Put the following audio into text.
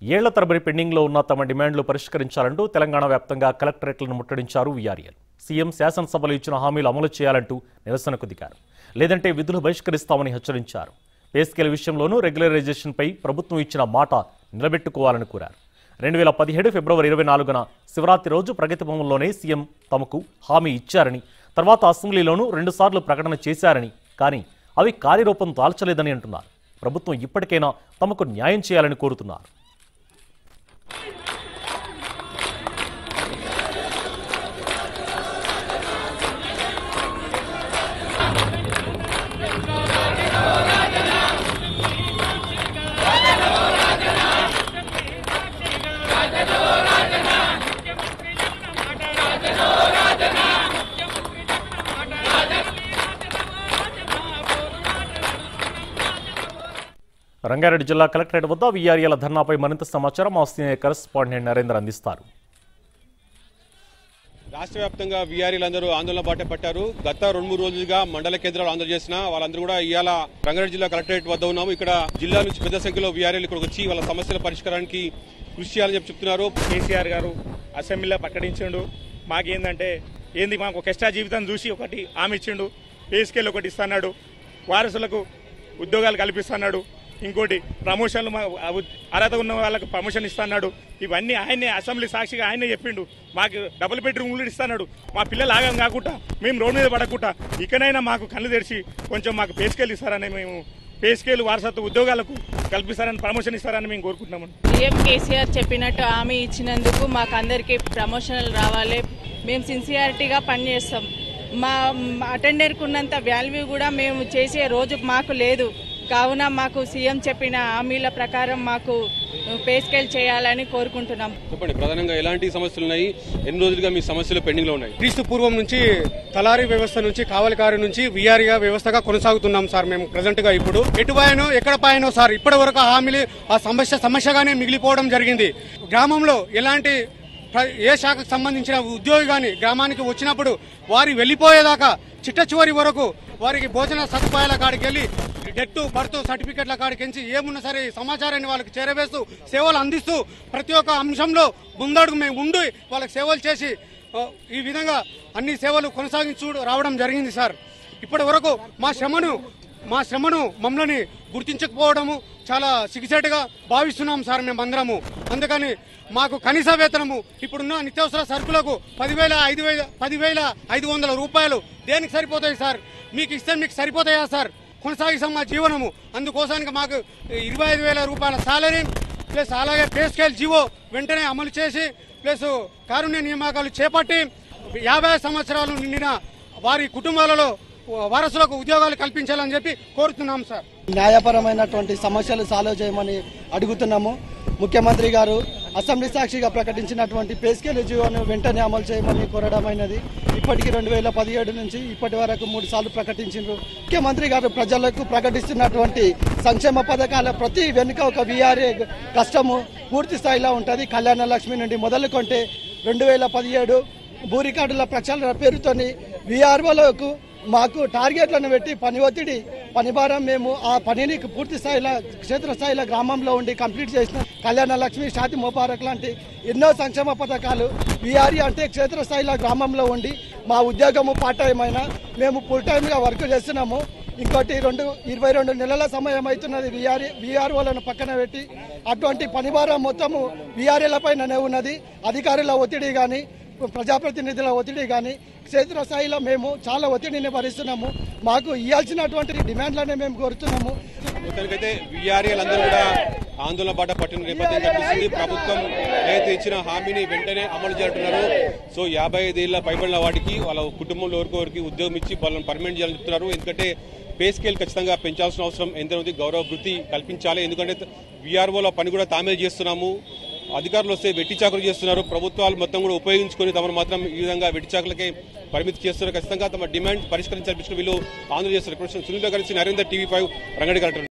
ఏళ్ల తరబడి పెండింగ్లో ఉన్న తమ డిమాండ్లు పరిష్కరించాలంటూ తెలంగాణ వ్యాప్తంగా కలెక్టరేట్లను ముట్టడించారు వీఆర్ఎల్ సీఎం శాసనసభలో ఇచ్చిన హామీలు అమలు చేయాలంటూ నిరసనకు దిగారు లేదంటే విధులు బహిష్కరిస్తామని హెచ్చరించారు పే స్కేల్ విషయంలోనూ రెగ్యులరైజేషన్పై ప్రభుత్వం ఇచ్చిన మాట నిలబెట్టుకోవాలని కోరారు రెండు వేల పదిహేడు ఫిబ్రవరి ఇరవై నాలుగున శివరాత్రి రోజు ప్రగతి భవన్లోనే సీఎం తమకు హామీ ఇచ్చారని తర్వాత అసెంబ్లీలోనూ రెండుసార్లు ప్రకటన చేశారని కానీ అవి కార్యరూపం దాల్చలేదని అంటున్నారు ప్రభుత్వం ఇప్పటికైనా తమకు న్యాయం చేయాలని కోరుతున్నారు రంగారెడ్డి జిల్లా కలెక్టరేట్ వద్ద వీఆర్ఏల ధర్నాపై మరింత సమాచారం మా సీనియర్ కరెస్పాండెంట్ నరేంద్ర అందిస్తారు రాష్ట్ర వ్యాప్తంగా వీఆర్ఈలందరూ ఆందోళన బాట పట్టారు గత రెండు మూడు రోజులుగా మండల కేంద్రాలు ఆందోళన చేసిన వాళ్ళందరూ కూడా ఇవాళ రంగారెడ్డి జిల్లా కలెక్టరేట్ వద్ద ఉన్నాము ఇక్కడ జిల్లా నుంచి పెద్ద సంఖ్యలో వీఆర్ఏలు ఇక్కడికి వచ్చి వాళ్ళ సమస్యల పరిష్కారానికి కృషి చేయాలని చెప్పి చెప్తున్నారు కేసీఆర్ గారు అసెంబ్లీలో ప్రకటించిండు మాకేందంటే ఏంది మాకు ఒక ఎక్స్ట్రా జీవితం చూసి ఒకటి హామీ ఇచ్చిండు పే స్కేల్ ఒకటి ఇస్తున్నాడు వారసులకు ఉద్యోగాలు కల్పిస్తున్నాడు ఇంకోటి ప్రమోషన్లు మా ఉ- అర్హత ఉన్న వాళ్ళకు ప్రమోషన్ ఇస్తున్నాడు ఇవన్నీ ఆయనే అసెంబ్లీ సాక్షిగా ఆయనే చెప్పిండు మాకు డబుల్ బెడ్రూమ్ కూడా ఇస్తున్నాడు మా పిల్లలు ఆగం కాకుండా మేము రోడ్డు మీద పడకుండా ఇకనైనా మాకు కళ్ళు తెరిచి కొంచెం మాకు పే స్కేల్ ఇస్తారని మేము పే స్కేల్ వారసత్వ ఉద్యోగాలకు కల్పిస్తారని ప్రమోషన్ ఇస్తారని మేము కోరుకుంటున్నాము సీఎం కేసీఆర్ చెప్పినట్టు హామీ ఇచ్చినందుకు మాకు అందరికీ ప్రమోషన్లు రావాలి మేము సిన్సియారిటీగా పనిచేస్తాం మా అటెండర్కి ఉన్నంత వాల్యూ కూడా మేము చేసే రోజు మాకు లేదు కావున మాకు సీఎం చెప్పిన హామీల ప్రకారం మాకు పే స్కేల్ చేయాలని కోరుకుంటున్నాం చెప్పండి ప్రధానంగా ఎలాంటి సమస్యలు ఉన్నాయి ఎన్ని రోజులుగా మీ సమస్యలు పెండింగ్ లో ఉన్నాయి క్రీస్తు పూర్వం నుంచి తలారీ వ్యవస్థ నుంచి కావలికారు నుంచి విఆర్గా వ్యవస్థగా కొనసాగుతున్నాం సార్ మేము ప్రజెంట్ గా ఇప్పుడు ఎటు పాయనో ఎక్కడ పాయనో సార్ ఇప్పటి వరకు ఆ హామీలు ఆ సమస్య సమస్యగానే మిగిలిపోవడం జరిగింది గ్రామంలో ఎలాంటి ప్ర- ఏ శాఖకు సంబంధించిన ఉద్యోగి కానీ గ్రామానికి వచ్చినప్పుడు వారి వెళ్ళిపోయేదాకా చిట్ట చివరి వరకు వారికి భోజన సదుపాయాల కాడికి వెళ్ళి డెట్ బర్త్ సర్టిఫికెట్ల కాడికి ఏమున్నా సరే ఈ సమాచారాన్ని వాళ్ళకి చేరవేస్తూ సేవలు అందిస్తూ ప్రతి ఒక్క అంశంలో ముందడుగు మేము ఉండి వాళ్ళకి సేవలు చేసి ఆ, ఈ విధంగా అన్ని సేవలు కొనసాగించు రావడం జరిగింది సార్ ఇప్పటి వరకు మా శ్రమను మా శ్రమను మమ్మల్ని గుర్తించకపోవడము చాలా సిగ్గుచేటుగా భావిస్తున్నాం సార్ మేమందరము అందుకని మాకు కనీస వేతనము ఇప్పుడున్న నిత్యావసర సరుకులకు పదివేల ఐదు వేల పదివేల ఐదు వందల రూపాయలు దేనికి సరిపోతాయి సార్ మీకు ఇస్తే మీకు సరిపోతాయా సార్ కొనసాగిస్తాం మా జీవనము అందుకోసానికి మాకు ఇరవై ఐదు వేల రూపాయల సాలరీ ప్లస్ అలాగే పే స్కేల్ జీవో వెంటనే అమలు చేసి ప్లస్ కారుణ్య నియామకాలు చేపట్టి యాభై సంవత్సరాలు నిండిన వారి కుటుంబాలలో వారసులకు ఉద్యోగాలు కల్పించాలని చెప్పి కోరుతున్నాం సార్ న్యాయపరమైనటువంటి సమస్యలు సాల్వ్ చేయమని అడుగుతున్నాము ముఖ్యమంత్రి గారు అసెంబ్లీ సాక్షిగా ప్రకటించినటువంటి పే స్కేల్ జీవోను వెంటనే అమలు చేయమని కోరడమైనది ఇప్పటికి రెండు వేల పదిహేడు నుంచి ఇప్పటి వరకు మూడు సార్లు ప్రకటించారు ముఖ్యమంత్రి గారు ప్రజలకు ప్రకటిస్తున్నటువంటి సంక్షేమ పథకాల ప్రతి వెనుక ఒక విఆర్ఏ కష్టము పూర్తి స్థాయిలో ఉంటుంది కళ్యాణ లక్ష్మి నుండి మొదలుకొంటే రెండు వేల పదిహేడు భూ రికార్డుల ప్రక్షాళన పేరుతోని విఆర్ఓలకు మాకు టార్గెట్లను పెట్టి పని ఒత్తిడి పని భారం మేము ఆ పనిని పూర్తి స్థాయిలో క్షేత్రస్థాయిలో గ్రామంలో ఉండి కంప్లీట్ చేసిన కళ్యాణ లక్ష్మి షాతి ముబారక్ లాంటి ఎన్నో సంక్షేమ పథకాలు వీఆర్ఈ అంటే క్షేత్రస్థాయిలో గ్రామంలో ఉండి మా ఉద్యోగము పార్ట్ టైం అయినా మేము ఫుల్ టైమ్గా వర్క్ చేస్తున్నాము ఇంకోటి రెండు ఇరవై రెండు నెలల సమయం అవుతున్నది విఆర్ఏ విఆర్ఓలను పక్కన పెట్టి అటువంటి పనిభారం మొత్తము విఆర్ఏల పైననే ఉన్నది అధికారుల ఒత్తిడి కానీ ప్రజాప్రతినిధుల ఒత్తిడి కానీ క్షేత్రస్థాయిలో మేము చాలా ఒత్తిడిని భరిస్తున్నాము మాకు ఇవ్వాల్సినటువంటి డిమాండ్లనే మేము కోరుతున్నాము మొత్తానికైతే వీఆర్ఏలందరూ కూడా ఆందోళన బాట పట్టిన నేపథ్యం కనిపిస్తుంది ప్రభుత్వం ఏదైతే ఇచ్చిన హామీని వెంటనే అమలు చేస్తున్నారు సో యాభై ఐదేళ్ల పైబడిన వాటికి వాళ్ళ కుటుంబంలో ఎవరికొరికి ఉద్యోగం ఇచ్చి వాళ్ళని పర్మనెంట్ చేయాలని చెప్తున్నారు ఎందుకంటే పే స్కేల్ ఖచ్చితంగా పెంచాల్సిన అవసరం ఎంత ఉంది గౌరవ వృత్తి కల్పించాలి ఎందుకంటే వీఆర్ఓల పని కూడా తామే చేస్తున్నాము అధికారులు వస్తే వెట్టి చాకులు చేస్తున్నారు ప్రభుత్వాలు మొత్తం కూడా ఉపయోగించుకొని తమను మాత్రం ఈ విధంగా వెట్టి చాకులకే పరిమితి చేస్తున్నారు ఖచ్చితంగా తమ డిమాండ్ పరిష్కరించాలని వీళ్ళు ఆందోళన చేస్తున్నారు సునీల్ కలిసి నరేందర్ టీవీ ఫైవ్ రంగడి కలెక్టర్